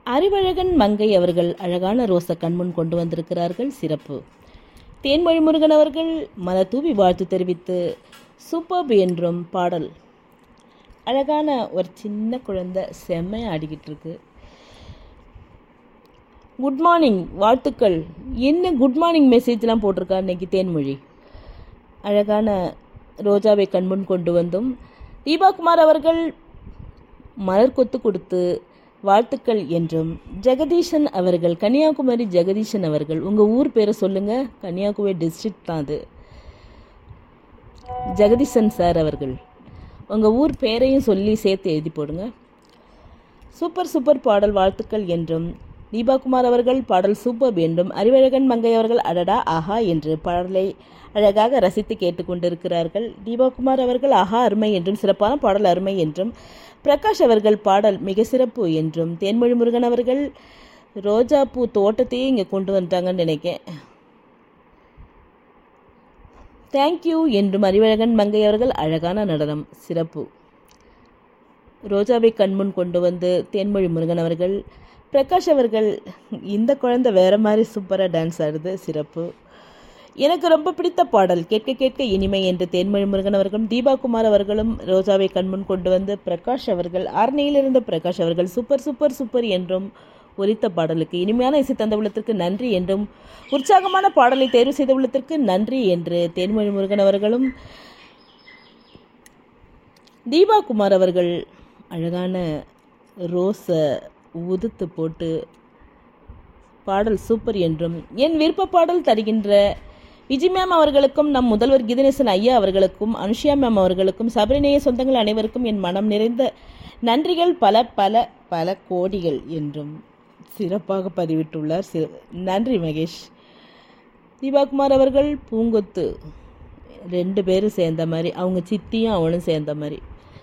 அறிவழகன் மங்கை அவர்கள் அழகான ரோசை கண்முன் கொண்டு வந்திருக்கிறார்கள் சிறப்பு தேன்மொழி முருகன் அவர்கள் மலத்தூவி வாழ்த்து தெரிவித்து சூப்பர்ப் என்றும் பாடல் அழகான ஒரு சின்ன குழந்தை செம்மையாக ஆடிக்கிட்டு இருக்கு குட் மார்னிங் வாழ்த்துக்கள் என்ன குட் மார்னிங் மெசேஜ்லாம் போட்டிருக்கா இன்னைக்கு தேன்மொழி அழகான ரோஜாவை கண்முன் கொண்டு வந்தும் தீபாகுமார் அவர்கள் மலர் கொத்து கொடுத்து வாழ்த்துக்கள் என்றும் ஜெகதீஷன் அவர்கள் கன்னியாகுமரி ஜெகதீஷன் அவர்கள் உங்கள் ஊர் பேரை சொல்லுங்கள் கன்னியாகுமரி டிஸ்ட்ரிக்ட் தான் அது ஜெகதீசன் சார் அவர்கள் உங்கள் ஊர் பேரையும் சொல்லி சேர்த்து எழுதி போடுங்க சூப்பர் சூப்பர் பாடல் வாழ்த்துக்கள் என்றும் தீபாகுமார் அவர்கள் பாடல் சூப்பர் என்றும் அறிவழகன் மங்கை அவர்கள் அடடா ஆஹா என்று பாடலை அழகாக ரசித்து கேட்டுக்கொண்டிருக்கிறார்கள் தீபாகுமார் அவர்கள் ஆஹா அருமை என்றும் சிறப்பான பாடல் அருமை என்றும் பிரகாஷ் அவர்கள் பாடல் மிக சிறப்பு என்றும் தேன்மொழி முருகன் அவர்கள் ரோஜாப்பூ தோட்டத்தையே இங்கே கொண்டு வந்துட்டாங்கன்னு நினைக்கேன் தேங்க்யூ என்றும் அறிவழகன் மங்கை அவர்கள் அழகான நடனம் சிறப்பு ரோஜாவை கண்முன் கொண்டு வந்து தேன்மொழி முருகன் அவர்கள் பிரகாஷ் அவர்கள் இந்த குழந்தை வேற மாதிரி சூப்பராக டான்ஸ் ஆடுது சிறப்பு எனக்கு ரொம்ப பிடித்த பாடல் கேட்க கேட்க இனிமை என்று தேன்மொழி முருகன் அவர்களும் தீபாகுமார் அவர்களும் ரோஜாவை கண்முன் கொண்டு வந்து பிரகாஷ் அவர்கள் ஆர்னியில் இருந்த பிரகாஷ் அவர்கள் சூப்பர் சூப்பர் சூப்பர் என்றும் ஒலித்த பாடலுக்கு இனிமையான இசை தந்த உள்ளத்திற்கு நன்றி என்றும் உற்சாகமான பாடலை தேர்வு செய்த உள்ளத்திற்கு நன்றி என்று தேன்மொழி முருகன் அவர்களும் தீபாகுமார் அவர்கள் அழகான ரோஸை உதுத்து போட்டு பாடல் சூப்பர் என்றும் என் விருப்ப பாடல் தருகின்ற விஜய் மேம் அவர்களுக்கும் நம் முதல்வர் கீதநேசன் ஐயா அவர்களுக்கும் அனுஷியா மேம் அவர்களுக்கும் சபரிநேய சொந்தங்கள் அனைவருக்கும் என் மனம் நிறைந்த நன்றிகள் பல பல பல கோடிகள் என்றும் சிறப்பாக பதிவிட்டுள்ளார் சி நன்றி மகேஷ் தீபாகுமார் அவர்கள் பூங்கொத்து ரெண்டு பேரும் சேர்ந்த மாதிரி அவங்க சித்தியும் அவனும் சேர்ந்த மாதிரி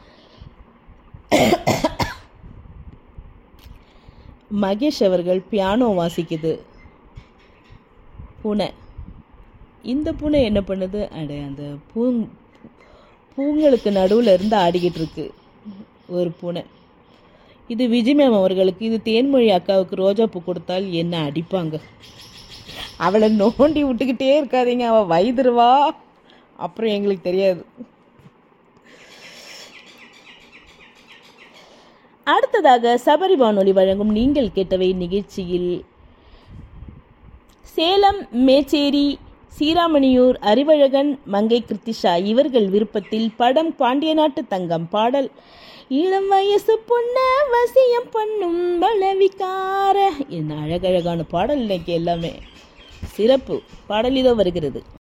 மகேஷ் அவர்கள் பியானோ வாசிக்குது பூனை இந்த பூனை என்ன பண்ணுது அடே அந்த பூங் பூங்களுக்கு நடுவில் இருந்து ஆடிக்கிட்டு இருக்கு ஒரு பூனை இது விஜய் மேம் அவர்களுக்கு இது தேன்மொழி அக்காவுக்கு ரோஜா பூ கொடுத்தால் என்ன அடிப்பாங்க அவளை நோண்டி விட்டுக்கிட்டே இருக்காதீங்க அவள் வயதுருவா அப்புறம் எங்களுக்கு தெரியாது அடுத்ததாக சபரி வானொலி வழங்கும் நீங்கள் கேட்டவை நிகழ்ச்சியில் சேலம் மேச்சேரி சீராமணியூர் அறிவழகன் மங்கை கிருத்திஷா இவர்கள் விருப்பத்தில் படம் பாண்டிய நாட்டு தங்கம் பாடல் இளம் வயசு பொண்ண வசியம் பண்ணும் பலவிக்கார என்ன அழகழகான பாடல் இன்னைக்கு எல்லாமே சிறப்பு பாடல் இதோ வருகிறது